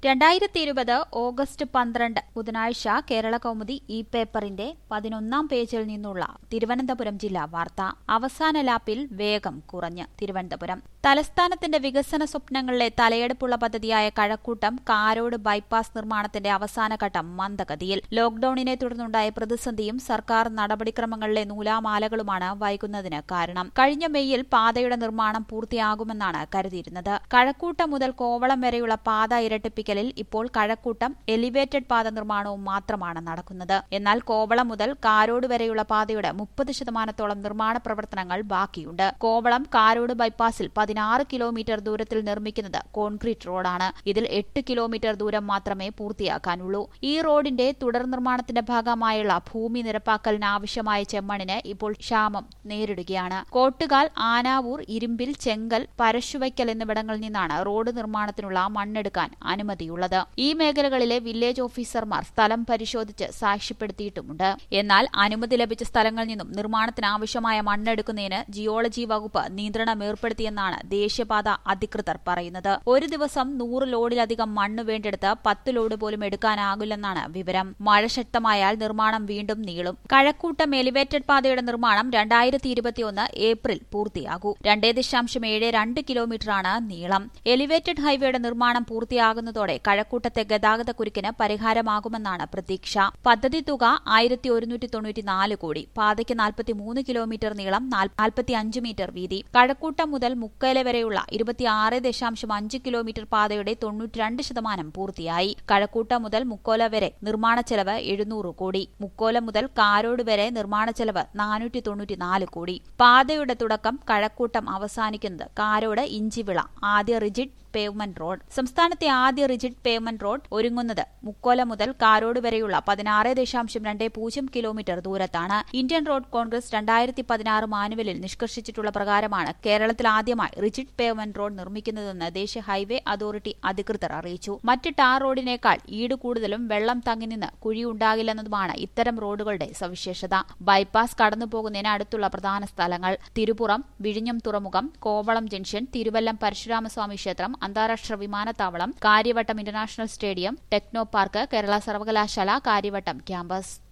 രണ്ടായിരത്തി ഇരുപത് ഓഗസ്റ്റ് പന്ത്രണ്ട് ബുധനാഴ്ച കേരള കൗമുദി ഇ പേപ്പറിന്റെ പതിനൊന്നാം പേജിൽ നിന്നുള്ള തിരുവനന്തപുരം ജില്ലാ വാർത്ത അവസാന ലാപ്പിൽ വേഗം കുറഞ്ഞ് തിരുവനന്തപുരം തലസ്ഥാനത്തിന്റെ വികസന സ്വപ്നങ്ങളിലെ തലയെടുപ്പുള്ള പദ്ധതിയായ കഴക്കൂട്ടം കാരോട് ബൈപ്പാസ് നിർമ്മാണത്തിന്റെ അവസാനഘട്ടം മന്ദഗതിയിൽ ലോക്ഡൌണിനെ തുടർന്നുണ്ടായ പ്രതിസന്ധിയും സർക്കാർ നടപടിക്രമങ്ങളിലെ നൂലാമാലകളുമാണ് വൈകുന്നതിന് കാരണം കഴിഞ്ഞ മെയ്യിൽ പാതയുടെ നിർമ്മാണം പൂർത്തിയാകുമെന്നാണ് കരുതിയിരുന്നത് കഴക്കൂട്ടം മുതൽ കോവളം വരെയുള്ള പാത ഇരട്ടിപ്പിക്കലിൽ ഇപ്പോൾ കഴക്കൂട്ടം എലിവേറ്റഡ് പാത നിർമ്മാണവും മാത്രമാണ് നടക്കുന്നത് എന്നാൽ കോവളം മുതൽ കാരോട് വരെയുള്ള പാതയുടെ മുപ്പത് ശതമാനത്തോളം നിർമ്മാണ പ്രവർത്തനങ്ങൾ ബാക്കിയുണ്ട് കോവളം കാരോട് ബൈപ്പാസിൽ പതിനാറ് കിലോമീറ്റർ ദൂരത്തിൽ നിർമ്മിക്കുന്നത് കോൺക്രീറ്റ് റോഡാണ് ഇതിൽ എട്ട് കിലോമീറ്റർ ദൂരം മാത്രമേ പൂർത്തിയാക്കാനുള്ളൂ ഈ റോഡിന്റെ തുടർ നിർമ്മാണത്തിന്റെ ഭാഗമായുള്ള ഭൂമി നിരപ്പാക്കലിന് ആവശ്യമായ ചെമ്മണിന് ഇപ്പോൾ ക്ഷാമം നേരിടുകയാണ് കോട്ടുകാൽ ആനാവൂർ ഇരുമ്പിൽ ചെങ്കൽ പരശുവയ്ക്കൽ എന്നിവിടങ്ങളിൽ നിന്നാണ് റോഡ് നിർമ്മാണത്തിനുള്ള മണ്ണെടുക്കാൻ അനുമതിയുള്ളത് ഈ മേഖലകളിലെ വില്ലേജ് ഓഫീസർമാർ സ്ഥലം പരിശോധിച്ച് സാക്ഷ്യപ്പെടുത്തിയിട്ടുമുണ്ട് എന്നാൽ അനുമതി ലഭിച്ച സ്ഥലങ്ങളിൽ നിന്നും നിർമ്മാണത്തിന് ആവശ്യമായ മണ്ണെടുക്കുന്നതിന് ജിയോളജി വകുപ്പ് നിയന്ത്രണം ഏർപ്പെടുത്തിയെന്നാണ് ദേശീയപാത അധികൃതർ പറയുന്നത് ഒരു ദിവസം നൂറ് ലോഡിലധികം മണ്ണ് വേണ്ടെടുത്ത് പത്ത് ലോഡ് പോലും എടുക്കാനാകില്ലെന്നാണ് വിവരം മഴ ശക്തമായാൽ നിർമ്മാണം വീണ്ടും നീളും കഴക്കൂട്ടം എലിവേറ്റഡ് പാതയുടെ നിർമ്മാണം രണ്ടായിരത്തി ഇരുപത്തിയൊന്ന് ഏപ്രിൽ പൂർത്തിയാകൂ രണ്ടേ ദശാംശം ഏഴ് രണ്ട് കിലോമീറ്ററാണ് നീളം എലിവേറ്റഡ് ഹൈവേയുടെ നിർമ്മാണം പൂർത്തിയാകുന്നതോടെ കഴക്കൂട്ടത്തെ ഗതാഗത കുരുക്കിന് പരിഹാരമാകുമെന്നാണ് പ്രതീക്ഷ പദ്ധതി തുക ആയിരത്തി ഒരുന്നൂറ്റി തൊണ്ണൂറ്റിനാല് കോടി പാതയ്ക്ക് നാൽപ്പത്തിമൂന്ന് കിലോമീറ്റർ നീളം നാൽപ്പത്തി അഞ്ച് മീറ്റർ വീതി കഴക്കൂട്ടം മുതൽ മുക്കല വരെയുള്ള ഇരുപത്തിയാറ് ദശാംശം അഞ്ച് കിലോമീറ്റർ പാതയുടെ തൊണ്ണൂറ്റിരണ്ട് ശതമാനം പൂർത്തിയായി കഴക്കൂട്ടം മുതൽ മുക്കോല വരെ നിർമ്മാണ ചെലവ് എഴുന്നൂറ് കോടി മുക്കോല മുതൽ കാരോട് വരെ നിർമ്മാണ ചെലവ് നാനൂറ്റി തൊണ്ണൂറ്റിനാല് കോടി പാതയുടെ തുടക്കം കഴക്കൂട്ടം അവസാനിക്കുന്നത് കാരോട് ഇഞ്ചിവിള ആദ്യ റിജിഡ് പേവ്മെന്റ് റോഡ് സംസ്ഥാനത്തെ ആദ്യ റിജിഡ് പേവ്മെന്റ് റോഡ് ഒരുങ്ങുന്നത് മുക്കോല മുതൽ കാരോട് വരെയുള്ള പതിനാറ് ദശാംശം രണ്ട് പൂജ്യം കിലോമീറ്റർ ദൂരത്താണ് ഇന്ത്യൻ റോഡ് കോൺഗ്രസ് രണ്ടായിരത്തി പതിനാറ് മാനുവലിൽ നിഷ്കർഷിച്ചിട്ടുള്ള പ്രകാരമാണ് കേരളത്തിൽ ആദ്യമായി റിജിഡ് പേവ്മെന്റ് റോഡ് നിർമ്മിക്കുന്നതെന്ന് ദേശീയ ഹൈവേ അതോറിറ്റി അധികൃതർ അറിയിച്ചു മറ്റ് ടാർ റോഡിനേക്കാൾ ഈട് കൂടുതലും വെള്ളം തങ്ങി നിന്ന് കുഴിയുണ്ടാകില്ലെന്നതുമാണ് ഇത്തരം റോഡുകളുടെ സവിശേഷത ബൈപ്പാസ് കടന്നുപോകുന്നതിന് അടുത്തുള്ള പ്രധാന സ്ഥലങ്ങൾ തിരുപുറം വിഴിഞ്ഞം തുറമുഖം കോവളം ജംഗ്ഷൻ തിരുവല്ലം പരശുരാമസ്വാമി ക്ഷേത്രം അന്താരാഷ്ട്ര വിമാനത്താവളം Karyavattom international stadium Technopark Kerala സർവകലാശാല കാര്യവട്ടം ക്യാമ്പസ്